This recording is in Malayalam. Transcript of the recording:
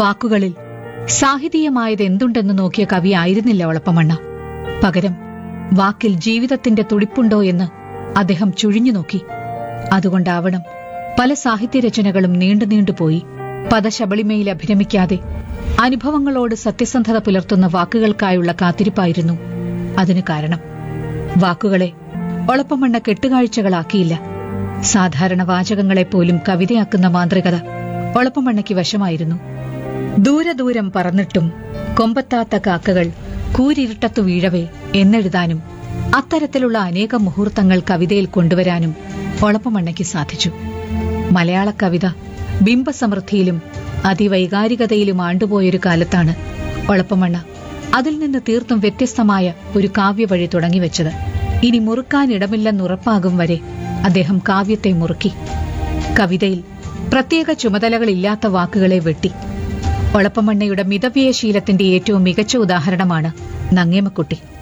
വാക്കുകളിൽ സാഹിതീയമായത് എന്തുണ്ടെന്ന് നോക്കിയ കവി ആയിരുന്നില്ല ഒളപ്പമണ്ണ പകരം വാക്കിൽ ജീവിതത്തിന്റെ തുടിപ്പുണ്ടോ എന്ന് അദ്ദേഹം ചുഴിഞ്ഞു നോക്കി അതുകൊണ്ടാവണം പല സാഹിത്യരചനകളും നീണ്ടു നീണ്ടുപോയി പദശബളിമയിൽ അഭിരമിക്കാതെ അനുഭവങ്ങളോട് സത്യസന്ധത പുലർത്തുന്ന വാക്കുകൾക്കായുള്ള കാത്തിരിപ്പായിരുന്നു അതിന് കാരണം വാക്കുകളെ ഒളപ്പമണ്ണ കെട്ടുകാഴ്ചകളാക്കിയില്ല സാധാരണ വാചകങ്ങളെപ്പോലും കവിതയാക്കുന്ന മാന്ത്രികത ഒളപ്പമണ്ണയ്ക്ക് വശമായിരുന്നു ദൂരെ ദൂരം പറന്നിട്ടും കൊമ്പത്താത്ത കാക്കകൾ കൂരിരുട്ടത്തു വീഴവേ എന്നെഴുതാനും അത്തരത്തിലുള്ള അനേകം മുഹൂർത്തങ്ങൾ കവിതയിൽ കൊണ്ടുവരാനും ഒളപ്പമണ്ണയ്ക്ക് സാധിച്ചു മലയാള കവിത ബിംബസമൃദ്ധിയിലും അതിവൈകാരികതയിലും ആണ്ടുപോയൊരു കാലത്താണ് ഒളപ്പമണ്ണ അതിൽ നിന്ന് തീർത്തും വ്യത്യസ്തമായ ഒരു കാവ്യവഴി തുടങ്ങിവെച്ചത് ഇനി മുറുക്കാനിടമില്ലെന്നുറപ്പാകും വരെ അദ്ദേഹം കാവ്യത്തെ മുറുക്കി കവിതയിൽ പ്രത്യേക ചുമതലകളില്ലാത്ത വാക്കുകളെ വെട്ടി ഒളപ്പമണ്ണയുടെ മിതവ്യയശീലത്തിന്റെ ഏറ്റവും മികച്ച ഉദാഹരണമാണ് നങ്ങേമക്കുട്ടി